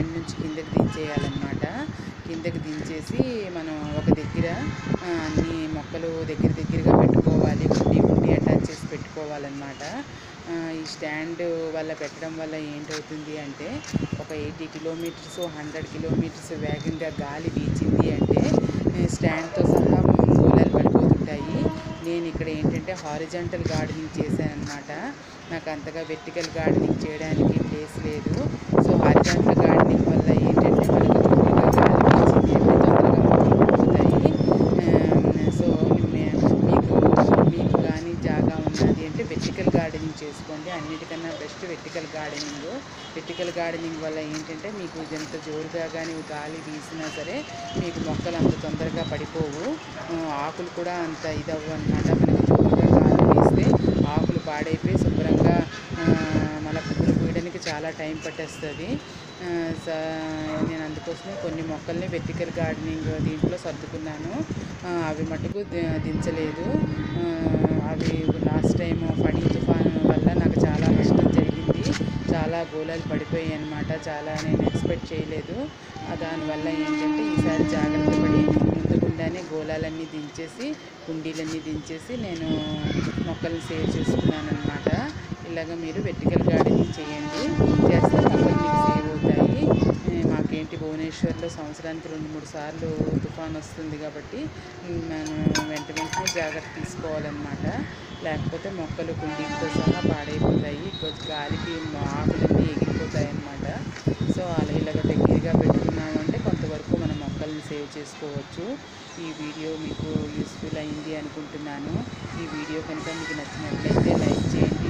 stand నుంచి కిందకి దించేయాలన్నమాట కిందకి దించేసి మనం ఒక దగ్గర ఆ, అన్ని మొక్కలు దగ్గర దగ్గరగా పెట్టుకోవాలి కుండి కుండి అటాచ్ చేసి పెట్టుకోవాలన్నమాట ఆ, ఈ స్టాండ్ వల్ల పెట్టడం వల్ల ఏంటవుతుంది అంటే ఒక ఎయిటీ కిలోమీటర్స్ హండ్రెడ్ కిలోమీటర్స్ వేగంగా గాలి వీచింది అంటే ఏ, స్టాండ్తో సహా గోళాలు పడిపోతుంటాయి నేను ఇక్కడ ఏంటంటే హారిజంటల్ గార్డెనింగ్ చేశాను అనమాట నాకు అంతగా వెర్టికల్ గార్డెనింగ్ చేయడానికి ప్లేస్ లేదు సో హారిజంటల్ గార్డెనింగ్ వల్ల ఏంటంటే మనకు తొందరగా గాలి వీచింది అంటే తొందరగా మొక్కలు పెరుగుతాయి ఆ, సో మే- మీకు మీకు కానీ జాగా ఉన్నది అంటే వెర్టికల్ గార్డెనింగ్ చేసుకోండి అన్నిటికన్నా best vertical gardening vertical gardening వల్ల ఏంటంటే మీకు ఎంత జోరుగా కానీ గాలి వీసినా సరే మీకు మొక్కలు అంత తొందరగా పడిపోవు ఆ, ఆకులు కూడా అంత ఇదవ్వు అనమాట మనకి జోరుగా గాలి వీస్తే ఆకులు పాడైపోయి శుభ్రంగా ఆ, మళ్ళీ పువ్వులు పూయడానికి చాలా టైం పట్టేస్తుంది ఆ, స- నేను అందుకోసమే కొన్ని మొక్కల్ని వెర్టికల్ గార్డెనింగ్ దీంట్లో సర్దుకున్నాను ఆ, అవి మటుకు ది- దించలేదు ఆ, అవి లాస్ట్ టైం ఫణి తుఫాన్ వల్ల నాకు చాలా నష్టం జరిగింది చాలా గోళాలు పడిపోయాయి అనమాట చాలా నేను ఎక్స్పెక్ట్ చేయలేదు ఆ, దానివల్ల ఏంటంటే ఈసారి జాగ్రత్త పడి ముందుగుండానే గోళాలన్నీ దించేసి కుండీలన్నీ దించేసి నేను మొక్కల్ని సేవ్ చేసుకున్నాను అనమాట ఇలాగ మీరు వెర్టికల్ గార్డెనింగ్ చేయండి చేస్తే మొక్కలు మీకు సేవ్ అవుతాయి ఏ, మాకేంటి భువనేశ్వర్లో సంవత్సరానికి రెండు మూడు సార్లు తుఫాన్ వస్తుంది కాబట్టి ఉమ్, మనం వెంట వెంటనే జాగ్రత్త తీసుకోవాలన్నమాట లేకపోతే మొక్కలు కుండీలతో సహా పాడైపోతాయి కొంచెం గాలికి మా ఆకులన్నీ ఎగిరిపోతాయి అన్నమాట సో అలా ఇలాగ దగ్గరగా పెట్టుకున్నామంటే కొంతవరకు మన మొక్కల్ని సేవ్ చేసుకోవచ్చు ఈ వీడియో మీకు యూస్ఫుల్ అయింది అనుకుంటున్నాను ఈ వీడియో కనుక మీకు నచ్చినట్లయితే లైక్ చేయండి